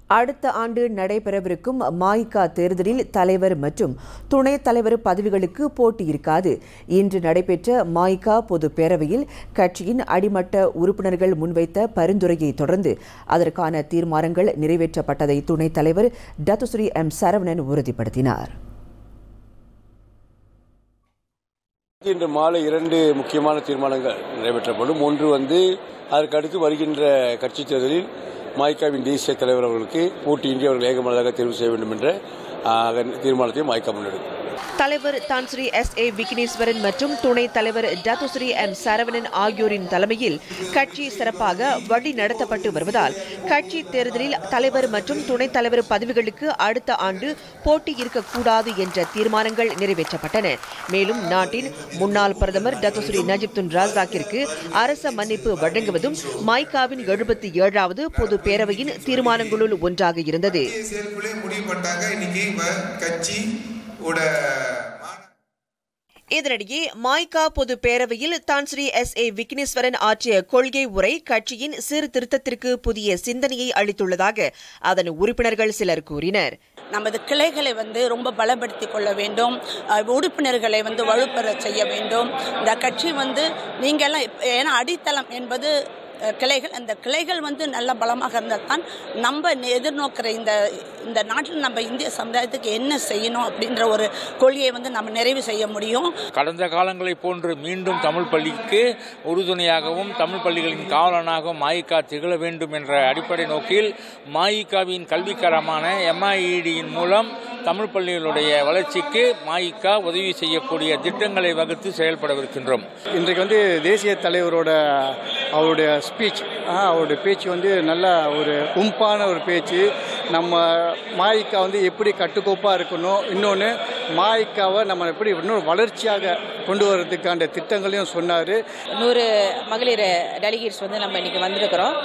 அடுத்த ஆண்டு நடைபெறவிருக்கும் மாய்கா தேர்தலில் தலைவர் மற்றும் துணைத் தலைவர் பதவிகளுக்கு போட்டி இருக்காது இன்று நடைபெற்ற மாய்கா பொது பேரவையில் கட்சியின் அடிமட்ட உறுப்பினர்கள் முன்வைத்த பரிந்துரையை தொடர்ந்து அதற்கான தீர்மானங்கள் நிறைவேற்றப்பட்டதை துணைத் தலைவர் டத்துஸ்ரீ எம் சரவணன் உறுதிப்படுத்தினார் இன்று மாலை இரண்டு முக்கியமான தீர்மானங்கள் நிறைவேற்றப்படும் ஒன்று வந்து அதற்கு அடுத்து வருகின்ற கட்சி தேர்தலில் மாய்காவின் தேசிய தலைவர் அவர்களுக்கு போட்டியின்றி அவர்கள் ஏகமனதாக தேர்வு செய்ய வேண்டும் என்ற அதன் தீர்மானத்தை மாய்கா முன்னெடுக்கும் தலைவர் தான்ஸ்ரீ எஸ் ஏ விக்னேஸ்வரன் மற்றும் துணைத் தலைவர் டத்துஸ்ரீ எம் சரவணன் ஆகியோரின் தலைமையில் கட்சி சிறப்பாக வழி நடத்தப்பட்டு வருவதால் கட்சி தேர்தலில் தலைவர் மற்றும் துணைத் தலைவர் பதவிகளுக்கு அடுத்த ஆண்டு போட்டி இருக்கக்கூடாது என்ற தீர்மானங்கள் நிறைவேற்றப்பட்டன மேலும் நாட்டின் முன்னாள் பிரதமர் டத்துஸ்ரீ நஜிப் துன் ராசாக்கிற்கு அரச மன்னிப்பு வழங்குவதும் மைகாவின் எழுபத்தி ஏழாவது பொது பேரவையின் தீர்மானங்களுள் ஒன்றாக இருந்தது செயற்குழு முடிவு பண்ணிட்டாங்க இன்னைக்கு இப்ப கட்சி ஓட இதனிடையே மாய்கா பொது பேரவையில் தான்ஸ்ரீ எஸ் ஏ விக்னேஸ்வரன் ஆற்றிய கொள்கை உரை கட்சியின் சீர்திருத்தத்திற்கு புதிய சிந்தனையை அளித்துள்ளதாக அதன் உறுப்பினர்கள் சிலர் கூறினர் நமது கிளைகளை வந்து ரொம்ப பலப்படுத்திக் கொள்ள வேண்டும் அஹ், உறுப்பினர்களை வந்து வலுப்பெற செய்ய வேண்டும் இந்த கட்சி வந்து நீங்கள்லாம் இப்ப- ஏன்னா அடித்தளம் என்பது அஹ், கிளைகள் அந்த கிளைகள் வந்து நல்ல பலமாக இருந்தால் தான் நம்ம எதிர்நோக்கிற இந்த இந்த நாட்டில் நம்ம இந்திய சமுதாயத்துக்கு என்ன செய்யணும் அப்படின்ற ஒரு கொள்கையை வந்து நம்ம நிறைவு செய்ய முடியும் கடந்த காலங்களைப் போன்று மீண்டும் தமிழ் பள்ளிக்கு உறுதுணையாகவும் தமிழ் பள்ளிகளின் காவலனாகவும் மாயிகா திகழ வேண்டும் என்ற அடிப்படை நோக்கில் மாயிகாவின் கல்விக்கரமான எம்ஐஇடியின் மூலம் தமிழ் பள்ளிகளுடைய வளர்ச்சிக்கு மாயிகா உதவி செய்யக்கூடிய திட்டங்களை வகுத்து செயல்படவிருக்கின்றோம் இன்றைக்கு வந்து தேசிய தலைவரோட அவருடைய ஸ்பீச் அவருடைய பேச்சு வந்து நல்ல ஒரு உம்பான ஒரு பேச்சு நம்ம மாயிக்கா வந்து எப்படி கட்டுக்கோப்பாக இருக்கணும் இன்னொன்று மாயிக்காவை நம்ம எப்படி இன்னும் வளர்ச்சியாக கொண்டு வர்றதுக்கான திட்டங்களையும் சொன்னார் நூறு மகளிர் டெலிகேட்ஸ் வந்து நம்ம இன்றைக்கி வந்திருக்கிறோம்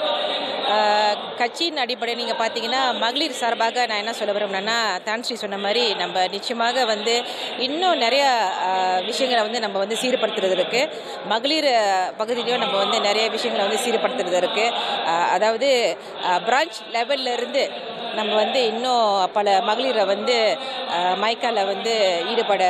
ஆஹ் கட்சியின் அடிப்படையில் நீங்கள் பார்த்தீங்கன்னா மகளிர் சார்பாக நான் என்ன சொல்ல விரும்புனேன்னா தான்ஸ்ரீ சொன்ன மாதிரி நம்ம நிச்சயமாக வந்து இன்னும் நிறைய ஆஹ் விஷயங்களை வந்து நம்ம வந்து சீர்படுத்துறது இருக்கு மகளிர் பகுதியிலையும் நம்ம வந்து நிறைய விஷயங்களை வந்து சீர்படுத்துறது இருக்கு ஆஹ் அதாவது பிரான்ச் லெவல்ல இருந்து நம்ம வந்து இன்னும் பல மகளிரை வந்து மைக்கால வந்து ஈடுபட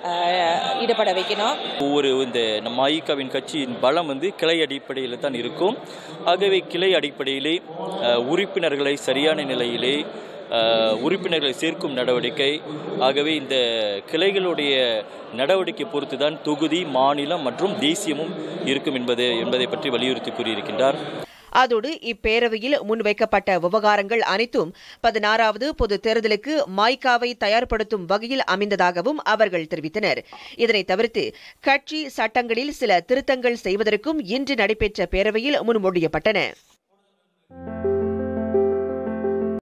ஆஹ் ஈடுபட வைக்கணும் ஒவ்வொரு இந்த நம்ம ஐகாவின் கட்சியின் பலம் வந்து கிளை அடிப்படையில் தான் இருக்கும் ஆகவே கிளை அடிப்படையிலே அஹ், உறுப்பினர்களை சரியான நிலையிலே அஹ், உறுப்பினர்களை சேர்க்கும் நடவடிக்கை ஆகவே இந்த கிளைகளுடைய நடவடிக்கை பொறுத்து தான் தொகுதி மாநிலம் மற்றும் தேசியமும் இருக்கும் என்பது என்பதை பற்றி வலியுறுத்தி கூறியிருக்கின்றார் அதோடு இப்பேரவையில் முன்வைக்கப்பட்ட விவகாரங்கள் அனைத்தும் பதினாறாவது பொது தேர்தலுக்கு மாய்காவை தயார்படுத்தும் வகையில் அமைந்ததாகவும் அவர்கள் தெரிவித்தனர் இதனைத் தவிர்த்து கட்சி சட்டங்களில் சில திருத்தங்கள் செய்வதற்கும் இன்று நடைபெற்ற பேரவையில் முன்மொழியப்பட்டன